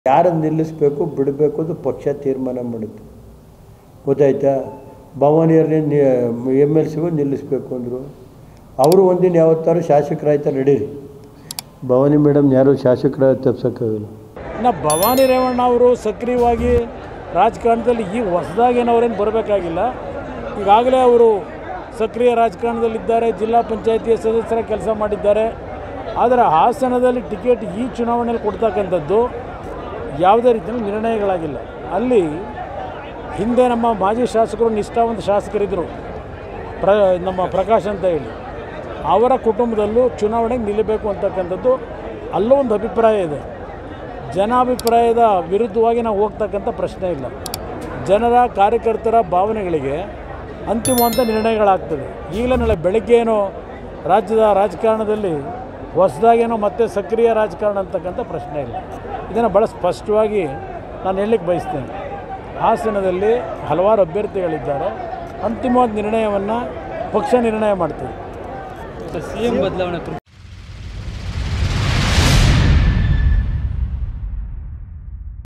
ಯಾರನ್ನು ನಿಲ್ಲಿಸಬೇಕು ಬಿಡಬೇಕು ಅದು ಪಕ್ಷ ತೀರ್ಮಾನ ಮಾಡುತ್ತೆ ಗೊತ್ತಾಯ್ತಾ ಭವಾನಿಯವ್ರನ್ನೇ ಎಮ್ ಎಲ್ ಸಿಗೂ ನಿಲ್ಲಿಸ್ಬೇಕು ಅಂದರು ಅವರು ಒಂದಿನ ಯಾವತ್ತಾರು ಶಾಸಕರಾಯ್ತಾ ನಡೀರಿ ಭವಾನಿ ಮೇಡಮ್ ಯಾರು ಶಾಸಕರ ತಪ್ಸೋಕ್ಕಾಗಲ್ಲ ಇನ್ನು ಭವಾನಿ ರೇವಣ್ಣ ಅವರು ಸಕ್ರಿಯವಾಗಿ ರಾಜಕಾರಣದಲ್ಲಿ ಈಗ ಹೊಸದಾಗೇನು ಅವರೇನು ಬರಬೇಕಾಗಿಲ್ಲ ಈಗಾಗಲೇ ಅವರು ಸಕ್ರಿಯ ರಾಜಕಾರಣದಲ್ಲಿದ್ದಾರೆ ಜಿಲ್ಲಾ ಪಂಚಾಯಿತಿಯ ಸದಸ್ಯರ ಕೆಲಸ ಮಾಡಿದ್ದಾರೆ ಆದರೆ ಹಾಸನದಲ್ಲಿ ಟಿಕೆಟ್ ಈ ಚುನಾವಣೆಯಲ್ಲಿ ಕೊಡ್ತಕ್ಕಂಥದ್ದು ಯಾವುದೇ ರೀತಿಯಲ್ಲಿ ನಿರ್ಣಯಗಳಾಗಿಲ್ಲ ಅಲ್ಲಿ ಹಿಂದೆ ನಮ್ಮ ಮಾಜಿ ಶಾಸಕರು ನಿಷ್ಠಾವಂತ ಶಾಸಕರಿದ್ದರು ಪ್ರ ನಮ್ಮ ಪ್ರಕಾಶ್ ಅಂತ ಹೇಳಿ ಅವರ ಕುಟುಂಬದಲ್ಲೂ ಚುನಾವಣೆಗೆ ನಿಲ್ಲಬೇಕು ಅಂತಕ್ಕಂಥದ್ದು ಅಲ್ಲೂ ಒಂದು ಅಭಿಪ್ರಾಯ ಇದೆ ಜನಾಭಿಪ್ರಾಯದ ವಿರುದ್ಧವಾಗಿ ನಾವು ಹೋಗ್ತಕ್ಕಂಥ ಪ್ರಶ್ನೆ ಇಲ್ಲ ಜನರ ಕಾರ್ಯಕರ್ತರ ಭಾವನೆಗಳಿಗೆ ಅಂತಿಮವಂತ ನಿರ್ಣಯಗಳಾಗ್ತದೆ ಈಗಲೇ ನಾಳೆ ಬೆಳಗ್ಗೆ ಏನೋ ರಾಜ್ಯದ ರಾಜಕಾರಣದಲ್ಲಿ ಹೊಸದಾಗೇನೋ ಮತ್ತೆ ಸಕ್ರಿಯ ರಾಜಕಾರಣ ಅಂತಕ್ಕಂಥ ಪ್ರಶ್ನೆ ಇಲ್ಲ ಇದನ್ನು ಭಾಳ ಸ್ಪಷ್ಟವಾಗಿ ನಾನು ಹೇಳಲಿಕ್ಕೆ ಬಯಸ್ತೇನೆ ಹಾಸನದಲ್ಲಿ ಹಲವಾರು ಅಭ್ಯರ್ಥಿಗಳಿದ್ದಾರೆ ಅಂತಿಮವಾದ ನಿರ್ಣಯವನ್ನು ಪಕ್ಷ ನಿರ್ಣಯ ಮಾಡ್ತದೆ ಸಿ ಎಂ ಬದಲಾವಣೆ